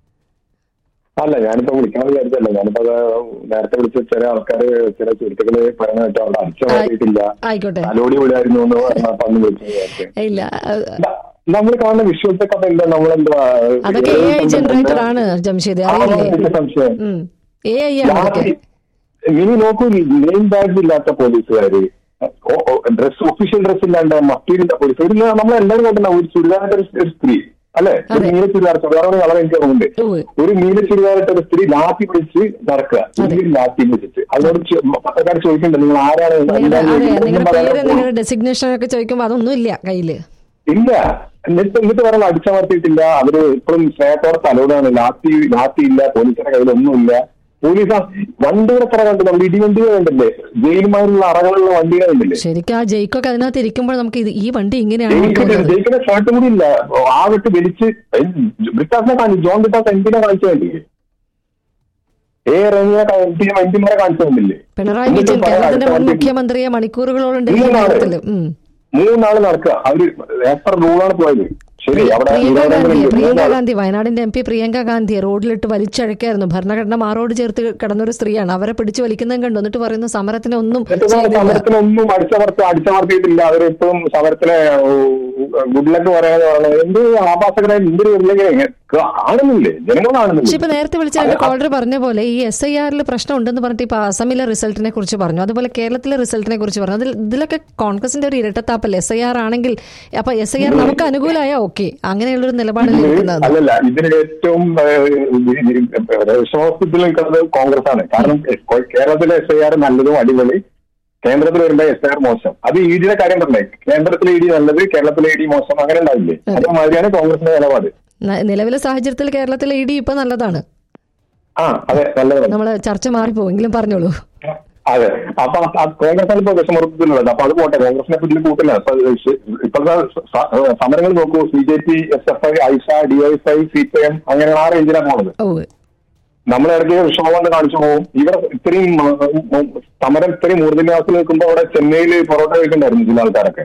അല്ല ഞാനിപ്പോ വിളിക്കാൻ വിചാരിച്ചല്ല ഞാനിപ്പോ അത് നേരത്തെ വിളിച്ച ചില ആൾക്കാര് ചില സുഹൃത്തുക്കള് പറയുന്ന കേട്ടോ അവിടെ അടിച്ച മാറ്റിയിട്ടില്ല ആയിക്കോട്ടെ തലോടി വിടായിരുന്നു എന്ന് പറഞ്ഞപ്പോ അന്ന് വിളിച്ചു വിചാരിച്ചു ഇല്ല അഹ് നമ്മൾ കാണുന്ന വിഷ്വൽസ് ഒക്കെ അപ്പൊ എന്താ നമ്മളെന്താ അതൊക്കെ എ ഐ ജനറേറ്റർ ആണ് ജംഷീദ് അറിയില്ലേ എനിക്ക് സംശയം എ ഐ ആണ് അതൊക്കെ രാത്രി ഇനി നോക്കൂ നെയിം ബാഗ് ഇല്ലാത്ത പോലീസുകാര് ഡ്രസ് ഒഫീഷ്യൽ ഡ്രസ് ഇല്ലാണ്ട് മറ്റൊരു പോലീസ് ഒരു നമ്മളെല്ലാവരും കണ്ടില്ല ഒരു ചുരിദാറിന്റെ ഒരു ഒരു സ്ത്രീ അല്ലെ ഒരു നീല ചുരിദാർ ചുരിദാറോട് കളർ എനിക്ക് ഓർമ്മയുണ്ട് ഉവ്വ്. ഒരു നീല ചുരിദാറിട്ട ഒരു സ്ത്രീ ലാത്തി പിടിച്ച് നടക്കുക നീല ലാത്തി പിടിച്ച് അതോട് ചോ- പത്രക്കാർ ചോദിക്കണ്ടേ നിങ്ങൾ ആരാണ് നിങ്ങളുടെ എന്താണ് അതെ ഒന്നും നിങ്ങളുടെ പറയാതെ പേര് പോകും. നിങ്ങളുടെ ഡെസിഗ്നേഷൻ ഒക്കെ ചോദിക്കുമ്പോ അതൊന്നും ഇല്ല കയ്യില് ഇല്ല എന്നിട്ട് എന്നിട്ട് പറയാൻ അടിച്ചമർത്തിയിട്ടില്ല അവര് ഇപ്പോഴും സ്നേഹത്തോടെ തലോടാണ് ലാത്തി ലാത്തി ഇല്ല പോലീസിന്റെ കയ്യിലൊന്നുമില്ല പോലീസ് ആ വണ്ടികൾ എത്ര കണ്ടു നമ്മൾ ഇടിവണ്ടികൾ കണ്ടില്ലേ ജയിലുമാരുള്ള അറകളുള്ള വണ്ടികൾ കണ്ടില്ലേ ശരിക്കും ആ ജയിക്കൊക്കെ അതിനകത്ത് ഇരിക്കുമ്പോൾ നമുക്ക് ഇത് ഈ വണ്ടി ഇങ്ങനെയാണ് ജയിക്കിന്റെ തോന്നുന്നത് ജയിക്കിന്റെ ഷർട്ട് കൂടി ഇല്ല ആ വിട്ട് വലിച്ച് ബ്രിട്ടാസിനെ കാണിച്ചു ജോൺ ബ്രിട്ടാസ് എം പിനെ കാണിച്ചു വേണ്ടില്ലേ ഏ ഇറങ്ങിയ എം പി എം പിമാരെ കാണിച്ചു തന്നില്ലേ പിണറായി എന്നിട്ട് വിജയൻ പറയാം, കേരളത്തിന്റെ മുൻ അടുത്ത മുഖ്യമന്ത്രിയെ മണിക്കൂറുകളോളം ഡൽഹി മൂന്നാള്. നഗരത്തില് ഉം. മൂന്നാള് നടക്കുക അവര് എത്ര റൂളാണ് പോയത് ശരി അവിടെ പ്രിയങ്ക ഗാന്ധി നിരോധനങ്ങളുണ്ട്. പ്രിയങ്ക മൂന്നാള്. ഗാന്ധി വയനാടിന്റെ എം പി പ്രിയങ്ക ഗാന്ധി റോഡിലിട്ട് വലിച്ചഴക്കായിരുന്നു ഭരണഘടന മാറോട് ചേർത്ത് കിടന്നൊരു സ്ത്രീയാണ് അവരെ പിടിച്ചു വലിക്കുന്നതും കണ്ടു എന്നിട്ട് പറയുന്നു സമരത്തിന് ഒന്നും എന്നിട്ട് ഇവര് ചെയ്തില്ല സമരത്തിനൊന്നും അടിച്ചമർത്തി അടിച്ചമർത്തിയിട്ടില്ല അവരിപ്പം സമരത്തിലെ ഗുഡ്ലക്ക് പറയാന്ന് പറയുന്നത് എന്ത് ആഭാസകരായ എന്തൊരു ഗുഡ്ലക്ക് കാണുന്നില്ലേ ജനങ്ങൾ പക്ഷെ കാണുന്നില്ല ഇപ്പൊ നേരത്തെ വിളിച്ച എന്റെ കോളർ പറഞ്ഞ പോലെ ഈ എസ് ഐ ആറിൽ പ്രശ്നം ഉണ്ടെന്ന് പറഞ്ഞിട്ട് ഇപ്പൊ അസമിലെ റിസൾട്ടിനെ കുറിച്ച് പറഞ്ഞു അതുപോലെ കേരളത്തിലെ റിസൾട്ടിനെ കുറിച്ച് പറഞ്ഞു അതിൽ ഇതിലൊക്കെ കോൺഗ്രസിന്റെ ഒരു ഇരട്ടത്താപ്പല്ലേ എസ് ഐ ആർ ആണെങ്കിൽ അപ്പൊ എസ് ഐ ആർ നമുക്ക് അനുകൂലമായ ഓക്കെ അങ്ങനെയുള്ളൊരു നിലപാടിൽ നിൽക്കുന്നത് അല്ലല്ല ഇതിന് ഏറ്റവും വിശ്വാസത്തിൽ നിൽക്കുന്നത് കോൺഗ്രസ് ആണ് കാരണം കേരളത്തിലെ എസ് ഐ ആർ നല്ലതും അടിപൊളി കേന്ദ്രത്തിൽ വരുമ്പോ എസ് ഐ ആർ മോശം അത് ഇ ഡിയുടെ കാര്യം പറഞ്ഞേ കേന്ദ്രത്തിലെ ഇ ഡി നല്ലത് കേരളത്തിലെ ഇ ഡി മോശം അങ്ങനെ ഉണ്ടാവില്ലേ അതുമാതിരിയാണ് കോൺഗ്രസിന്റെ നിലപാട് ന- നിലവിലെ സാഹചര്യത്തിൽ കേരളത്തിലെ ഇ ഡി ഇപ്പൊ നല്ലതാണ് ആ അതെ നല്ലതാണ് നമ്മള് ചർച്ച മാറിപ്പോയെങ്കിലും പറഞ്ഞോളൂ അതെ അപ്പൊ അത് കോൺഗ്രസാണ് ഇപ്പൊ വിഷമർദ്ദത്തിലുള്ളത് അപ്പൊ അത് പോട്ടെ കോൺഗ്രസിനെ പറ്റി കൂട്ടില്ല അപ്പൊ ഇപ്പോഴത്തെ സ- സമരങ്ങൾ നോക്കൂ C J P S F I AISA DYFI C P M അങ്ങനെ ആ റേഞ്ചിലാണ് പോണത് ഓ നമ്മൾ ഇടയ്ക്ക് വിഷമം കാണിച്ചു പോകും ഇവിടെ ഇത്രയും ഉം, ഉം, സമരം ഇത്രയും മൂർധന്യാസത്തിൽ നിൽക്കുമ്പോൾ അവിടെ ചെന്നൈയിൽ പൊറോട്ട കഴിക്കണ്ടായിരുന്നു ചില ആൾക്കാരൊക്കെ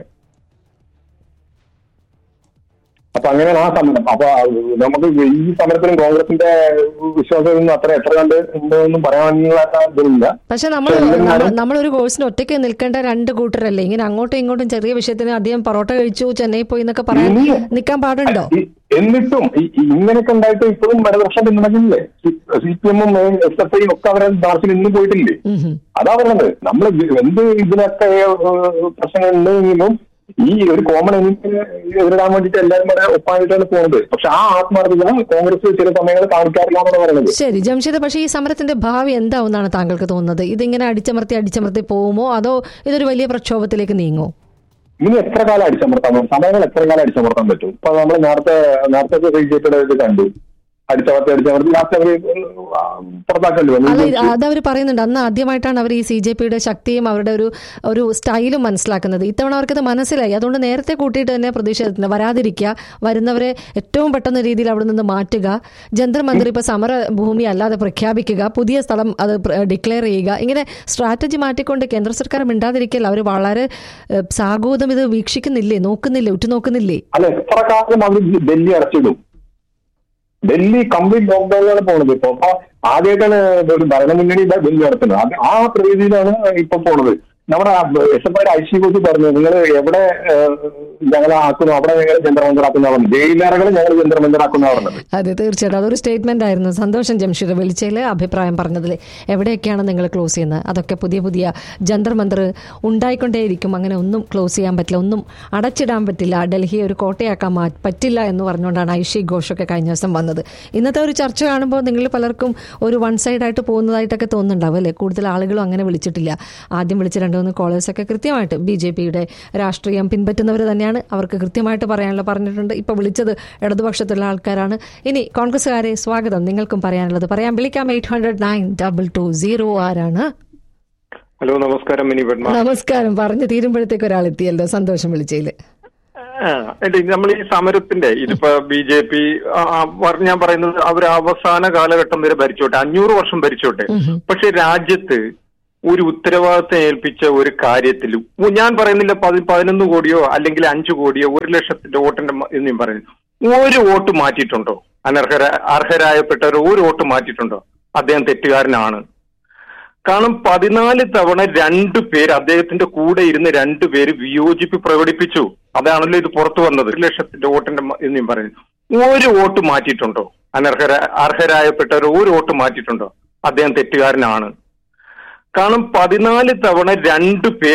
അപ്പൊ അങ്ങനെയാണ് ആ സമരം അപ്പൊ നമുക്ക് ഈ സമരത്തിലും കോൺഗ്രസിന്റെ വിശ്വാസമൊന്നും അത്ര എത്ര കണ്ട് ഉണ്ടെന്നും പറയാനുള്ള ഇതില്ല പക്ഷെ നമ്മൾ പക്ഷെ എന്നിരുന്നാലും- നമ്മളൊരു കോഴ്സിന് ഒറ്റയ്ക്ക് നിൽക്കേണ്ട രണ്ട് കൂട്ടരല്ലേ ഇങ്ങനെ അങ്ങോട്ടും ഇങ്ങോട്ടും ചെറിയ വിഷയത്തിന് അധികം പൊറോട്ട കഴിച്ചു ചെന്നൈ പോയി എന്നൊക്കെ പറയാൻ ഇല്ല. നിൽക്കാൻ പാടുണ്ടോ ഈ- എന്നിട്ടും ഈ- ഈ ഇങ്ങനെയൊക്കെ ഉണ്ടായിട്ട് ഇപ്പോഴും ഇടതുപക്ഷം പിന്തുണയ്ക്കുന്നില്ലേ സി പി എമ്മും എസ് എഫ് ഐയും ഒക്കെ അവരെ മാർച്ചിൽ ഇന്നും പോയിട്ടില്ലേ ഉം ഹും. അതാ പറയുന്നത് നമ്മൾ എന്ത് ഇതിനൊക്കെ ഏഹ്, പ്രശ്നങ്ങൾ ഉണ്ടെങ്കിലും ഈ ഒരു കോമൺ എനിമിനെ എതിരിടാൻ വേണ്ടിയിട്ട് എല്ലാവരും കൂടെ ഒപ്പായിട്ടാണ് പോകുന്നത് പക്ഷെ ആ ആത്മാർത്ഥത കോൺഗ്രസ് ചില സമയങ്ങളിൽ കാണിക്കാറില്ല എന്നാണ് പറയുന്നത് ശരി ജംഷീദ് പക്ഷേ ഈ സമരത്തിന്റെ ഭാവി എന്താവുമെന്നാണ് താങ്കൾക്ക് തോന്നുന്നത് ഇതിങ്ങനെ അടിച്ചമർത്തി അടിച്ചമർത്തി പോകുമോ അതോ ഇതൊരു വലിയ പ്രക്ഷോഭത്തിലേക്ക് നീങ്ങോ ഇനി എത്ര കാലം അടിച്ചമർത്താൻ പറ്റും സമയങ്ങൾ എത്ര കാലം അടിച്ചമർത്താൻ പറ്റും ഇപ്പൊ നമ്മൾ നേരത്തെ നേരത്തെ ബിജെപിയുടെ ഇത് കണ്ടു അടിച്ചമർത്തി അടിച്ചമർത്തി ലാസ്റ്റ് അവര് പുറത്താക്കല്ലോ അല്ല ഇത് അതവർ പറയുന്നുണ്ട് അന്ന് ആദ്യമായിട്ടാണ് അവർ ഈ സി ജെ പിയുടെ ശക്തിയും അവരുടെ ഒരു ഒരു സ്റ്റൈലും മനസ്സിലാക്കുന്നത് ഇത്തവണ അവർക്കത് മനസ്സിലായി അതുകൊണ്ട് നേരത്തെ കൂട്ടിയിട്ട് തന്നെ പ്രതിഷേധത്തിന് വരാതിരിക്കുക വരുന്നവരെ ഏറ്റവും പെട്ടെന്ന രീതിയിൽ അവിടെ നിന്ന് മാറ്റുക ജന്തർ മന്ദിർ ഇപ്പൊ സമര ഭൂമി അല്ലാതെ പ്രഖ്യാപിക്കുക പുതിയ സ്ഥലം അത് ഡിക്ലെയർ ചെയ്യുക ഇങ്ങനെ സ്ട്രാറ്റജി മാറ്റിക്കൊണ്ട് കേന്ദ്ര സർക്കാർ മിണ്ടാതിരിക്കൽ അവർ വളരെ ഏഹ്, സാഗൂതം ഇത് വീക്ഷിക്കുന്നില്ലേ നോക്കുന്നില്ലേ ഉറ്റുനോക്കുന്നില്ലേ അല്ല എത്ര കാലം അവർ ഡൽഹി അടച്ചിടും ഡൽഹി കംപ്ലീറ്റ് ലോക്ക്ഡൌണിലാണ് പോണത് ഇപ്പൊ അപ്പൊ ആദ്യമായിട്ടാണ് ഒരു ഭരണമുന്നണി ഇവിടെ ഡൽഹി നടത്തുന്നത് അത് ആ പ്രതീതിയിലാണ് ഇപ്പൊ പോണത് നമ്മുടെ S F I I C coach പറഞ്ഞു നിങ്ങൾ എവിടെ ഞങ്ങളെ ആക്കുന്നു അവിടെ ഞങ്ങൾ ജന്തർമന്ദറാക്കുന്ന പറഞ്ഞു ജയിലറകൾ ഞങ്ങൾ ജന്തർമന്ദറാക്കുന്ന പറഞ്ഞത് അതെ തീർച്ചയായിട്ടും അതൊരു സ്റ്റേറ്റ്മെന്റ് ആയിരുന്നു സന്തോഷം ജംഷീദ് വിളിച്ചതിൽ അഭിപ്രായം പറഞ്ഞതിൽ എവിടെയൊക്കെയാണ് നിങ്ങൾ ക്ലോസ് ചെയ്യുന്നത് അതൊക്കെ പുതിയ പുതിയ ജന്തർ മന്ദർ ഉണ്ടായിക്കൊണ്ടേയിരിക്കും അങ്ങനെ ഒന്നും ക്ലോസ് ചെയ്യാൻ പറ്റില്ല ഒന്നും അടച്ചിടാൻ പറ്റില്ല ഡൽഹി ഒരു കോട്ടയാക്കാൻ മാ പറ്റില്ല എന്ന് പറഞ്ഞുകൊണ്ടാണ് ഐഷി ഘോഷൊക്കെ കഴിഞ്ഞ ദിവസം വന്നത് ഇന്നത്തെ ഒരു ചർച്ച കാണുമ്പോൾ നിങ്ങൾ പലർക്കും ഒരു വൺ സൈഡായിട്ട് പോകുന്നതായിട്ടൊക്കെ തോന്നുന്നുണ്ടാവും അല്ലേ കൂടുതൽ ആളുകളും അങ്ങനെ വിളിച്ചിട്ടില്ല ആദ്യം വിളിച്ച രണ്ട് മൂന്ന് കോളേഴ്സൊക്കെ കൃത്യമായിട്ട് ബി ജെ പിയുടെ രാഷ്ട്രീയം പിൻപറ്റുന്നവർ തന്നെയാണ് അവർക്ക് കൃത്യമായിട്ട് പറയാനുള്ള പറഞ്ഞിട്ടുണ്ട് ഇപ്പൊ വിളിച്ചത് ഇടതുപക്ഷത്തുള്ള ആൾക്കാരാണ് ഇനി കോൺഗ്രസ്സുകാരെ സ്വാഗതം നിങ്ങൾക്കും പറയാനുള്ളത് പറയാം വിളിക്കാം eight hundred nine double two zero ആരാണ് ഹലോ നമസ്കാരം മിനി പത്മ നമസ്കാരം പറഞ്ഞു തീരുമ്പോഴത്തേക്ക് ഒരാൾ എത്തിയല്ലോ സന്തോഷം വിളിച്ചതിൽ ആ, അല്ല, നമ്മൾ ഈ സമരത്തിന്റെ ഇതിപ്പോ ബി ജെ പി ഞാൻ പറയുന്നത് അവർ അവസാന കാലഘട്ടം വരെ ഭരിച്ചോട്ടെ അഞ്ഞൂറ് വർഷം ഭരിച്ചോട്ടെ പക്ഷെ രാജ്യത്ത് ഒരു ഉത്തരവാദിത്തം ഏൽപ്പിച്ച ഒരു കാര്യത്തിൽ ഞാൻ പറയുന്നില്ല പതി- പതിനൊന്ന് കോടിയോ അല്ലെങ്കിൽ അഞ്ചു കോടിയോ ഒരു ലക്ഷത്തിന്റെ വോട്ടിന്റെ മ- എന്ന് ഞാൻ പറയുന്നു ഒരു വോട്ട് മാറ്റിയിട്ടുണ്ടോ അനർഹര അർഹരായപ്പെട്ടവർ ഒരു വോട്ട് മാറ്റിയിട്ടുണ്ടോ അദ്ദേഹം തെറ്റുകാരനാണ് കാരണം പതിനാല് തവണ രണ്ടു പേര് അദ്ദേഹത്തിന്റെ കൂടെ ഇരുന്ന് രണ്ടു പേര് വിയോജിപ്പ് പ്രകടിപ്പിച്ചു അതാണല്ലോ ഇത് പുറത്തു വന്നത് ഒരു ലക്ഷത്തിന്റെ വോട്ടിന്റെ മ- എന്ന് ഞാൻ പറയുന്നു ഒരു വോട്ട് മാറ്റിയിട്ടുണ്ടോ അനർഹര അർഹരായപ്പെട്ടവർ ഒരു വോട്ട് മാറ്റിയിട്ടുണ്ടോ അദ്ദേഹം തെറ്റുകാരനാണ് കാരണം പതിനാല് തവണ രണ്ടു പേര്